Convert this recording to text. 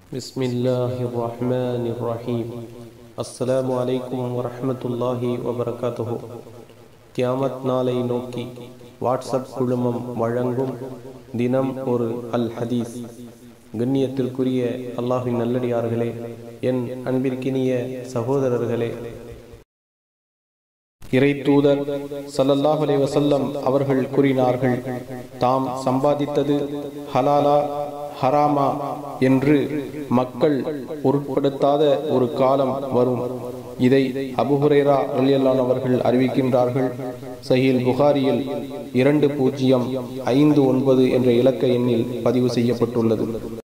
بسم الله الرحمن الرحيم السلام عليكم ورحمة الله وبركاته கியாமத் நாளை நோக்கி வாட்ஸ்அப் குழுமம் வழங்கும் தினம் ஒரு அல் ஹதீஸ் கண்ணியத்திற்குரிய அல்லாஹின் நல்லடியார்களே என் அன்பிற்கினிய சகோதரர்களே இறை தூதர் சல்லல்லாஹு அலைஹி வஸல்லம் அவர்கள் கூறினார்கள் தாம் சம்பாதித்தது ஹலாலா ஹராமா என்று மக்கள் பொருட்படுத்தாத ஒரு காலம் வரும் இதை அபுஹுரேரா ரலியல்லான் அவர்கள் அறிவிக்கின்றார்கள் சஹீல் புகாரியில் இரண்டு பூஜ்ஜியம் ஐந்து ஒன்பது என்ற இலக்க எண்ணில் பதிவு செய்யப்பட்டுள்ளது